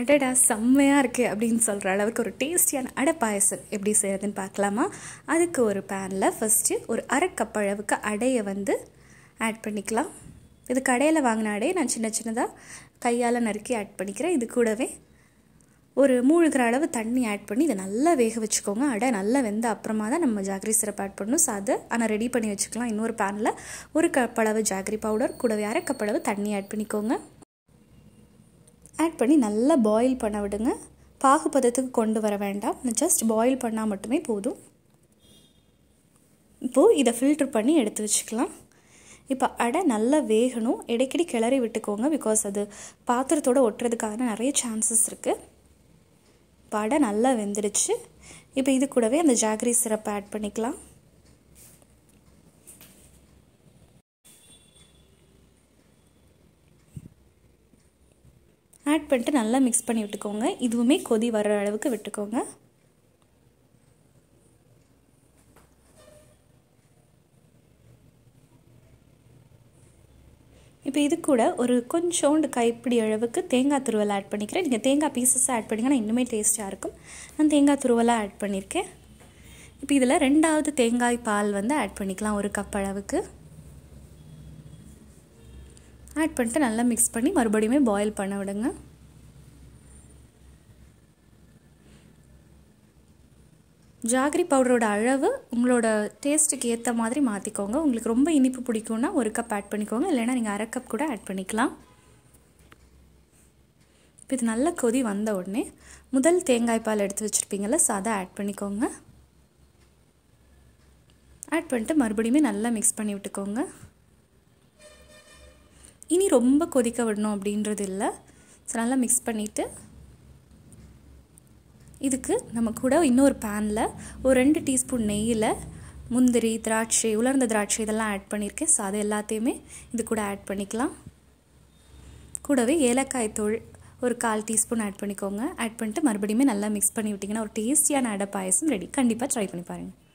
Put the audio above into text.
அடடா செம்மையாக இருக்குது அப்படின்னு சொல்கிற அளவுக்கு ஒரு டேஸ்டியான அடை பாயசம் எப்படி செய்கிறதுன்னு பார்க்கலாமா அதுக்கு ஒரு பேனில் ஃபஸ்ட்டு ஒரு அரை கப் அளவுக்கு அடையை வந்து ஆட் பண்ணிக்கலாம் இது கடையில் வாங்கின அடையை நான் சின்ன சின்னதாக கையால் நறுக்கி ஆட் பண்ணிக்கிறேன் இது கூடவே ஒரு மூழ்கிற அளவு தண்ணி ஆட் பண்ணி இதை நல்லா வேக வச்சுக்கோங்க அடை நல்லா வெந்த அப்புறமா தான் நம்ம ஜாகரி சிரப் ஆட் பண்ணணும் ஸோ அதை ஆனால் ரெடி பண்ணி வச்சுக்கலாம் இன்னொரு பேனில் ஒரு கப் அளவு ஜாகரி பவுடர் கூடவே அரை கப் அளவு தண்ணி ஆட் பண்ணிக்கோங்க ஆட் பண்ணி நல்லா பாயில் பண்ண விடுங்க பாகுபதத்துக்கு கொண்டு வர வேண்டாம் ஜஸ்ட் பாயில் பண்ணால் மட்டுமே போதும் இப்போது இதை ஃபில்ட்ரு பண்ணி எடுத்து வச்சுக்கலாம் இப்போ அடை நல்லா வேகணும் இடைக்கடி கிளறி விட்டுக்கோங்க பிகாஸ் அது பாத்திரத்தோடு ஒட்டுறதுக்கான நிறைய சான்சஸ் இருக்குது இப்போ அடை நல்லா வெந்துடுச்சு இப்போ இது கூடவே அந்த ஜாகரி சிரப் ஆட் பண்ணிக்கலாம் ஆட் பண்ணிட்டு நல்லா மிக்ஸ் பண்ணி விட்டுக்கோங்க இதுவுமே கொதி வர அளவுக்கு விட்டுக்கோங்க இப்போ இது கூட ஒரு கொஞ்சோண்டு கைப்பிடி அளவுக்கு தேங்காய் துருவலை ஆட் பண்ணிக்கிறேன் நீங்கள் தேங்காய் பீசஸ் ஆட் பண்ணிங்கன்னா இன்னுமே டேஸ்ட்டாக இருக்கும் நான் தேங்காய் துருவலாக ஆட் பண்ணியிருக்கேன் இப்போ இதில் ரெண்டாவது தேங்காய் பால் வந்து ஆட் பண்ணிக்கலாம் ஒரு கப் அளவுக்கு ஆட் பண்ணிட்டு நல்லா மிக்ஸ் பண்ணி மறுபடியுமே பாயில் பண்ண விடுங்க ஜாகரி பவுடரோட அளவு உங்களோட டேஸ்ட்டுக்கு ஏற்ற மாதிரி மாற்றிக்கோங்க உங்களுக்கு ரொம்ப இனிப்பு பிடிக்கும்னா ஒரு கப் ஆட் பண்ணிக்கோங்க இல்லைனா நீங்கள் அரை கப் கூட ஆட் பண்ணிக்கலாம் இப்போ இது நல்ல கொதி வந்த உடனே முதல் தேங்காய் பால் எடுத்து வச்சுருப்பீங்கள்ல ஸோ அதை ஆட் பண்ணிக்கோங்க ஆட் பண்ணிட்டு மறுபடியுமே நல்லா மிக்ஸ் பண்ணி விட்டுக்கோங்க இனி ரொம்ப கொதிக்க விடணும் அப்படின்றது இல்லை ஸோ நல்லா மிக்ஸ் பண்ணிவிட்டு இதுக்கு நம்ம கூட இன்னொரு பேனில் ஒரு ரெண்டு டீஸ்பூன் நெய்யில் முந்திரி திராட்சை உலர்ந்த திராட்சை இதெல்லாம் ஆட் பண்ணியிருக்கேன் ஸோ அது எல்லாத்தையுமே இது கூட ஆட் பண்ணிக்கலாம் கூடவே ஏலக்காய் தூள் ஒரு கால் டீஸ்பூன் ஆட் பண்ணிக்கோங்க ஆட் பண்ணிட்டு மறுபடியுமே நல்லா மிக்ஸ் பண்ணி விட்டிங்கன்னா ஒரு டேஸ்டியான அடை பாயசம் ரெடி கண்டிப்பாக ட்ரை பண்ணி பாருங்கள்